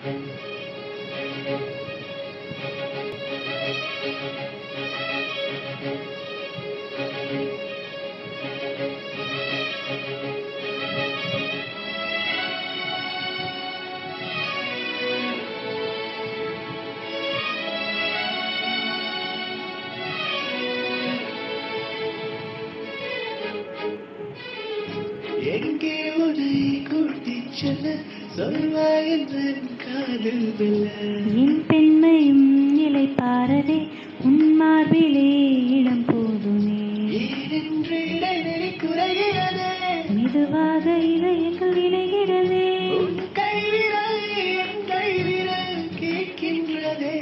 எங்கே உன்னை கூட்டிச் செல்ல சொல்வாய் என் காதல் வெல்ல என் பெண்மையும் நிலை பாரவே உன் மார்பிலே இடம் போதுமே ஏனென்று இடைவெளி குறைகிறதே மெதுவாக இதயங்கள் இணைகிறதே உன் கைவிரல் என் கைவிரல் கேட்கின்றதே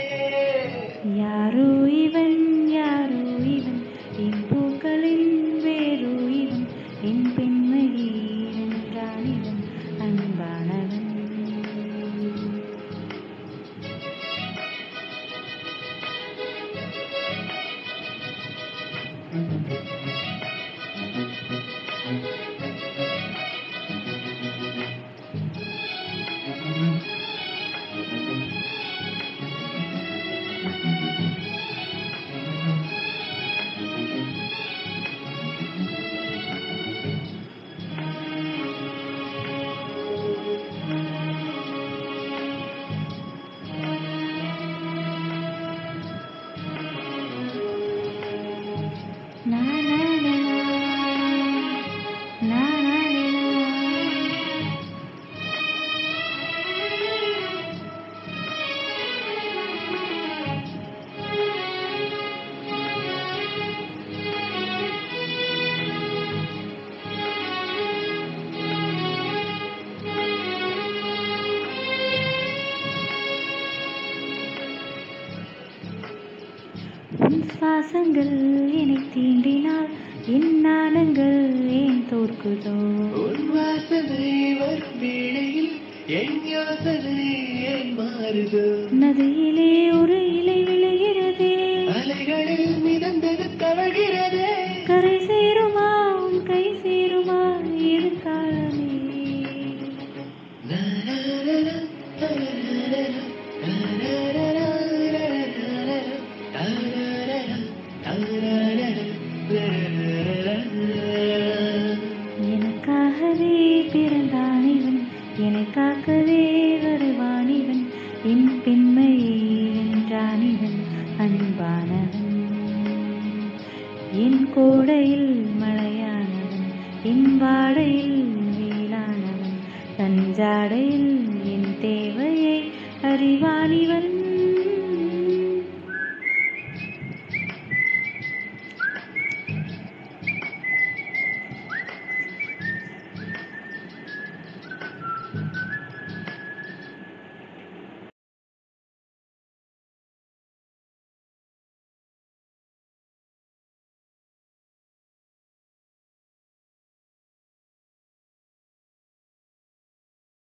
யாரோ இவன் யாரோ இவன் என் பூக்களின் வேரோ இவன் என் பெண்மையே என்றான் இவன் அன்பானவன் Na na na na na na na உன் சுவாசங்கள் என்னை தீண்டினால் என் நாணங்கள் ஏன் தோற்குதோ உன் வாசனை வரும் வேளையில் என் யோசனை ஏன் மாறுதோ நதியிலே ஒரு இலை விழுகிறதே அலைகளில் மிதந்தது தவழ்கிறதே கரை சேருமா உன் கை சேருமா இரு காலமே எனக்காகவே பிறந்தான் இவன் என்னை காக்கவே வருவான் இவன் என் பெண்மையை வென்றான் இவன் அன்பானவன் என் கோடையில் மழையானவன் என் வாடையில் வேளானவன் தஞ்சாடையில் என் தேவையை அறிவான் இவன்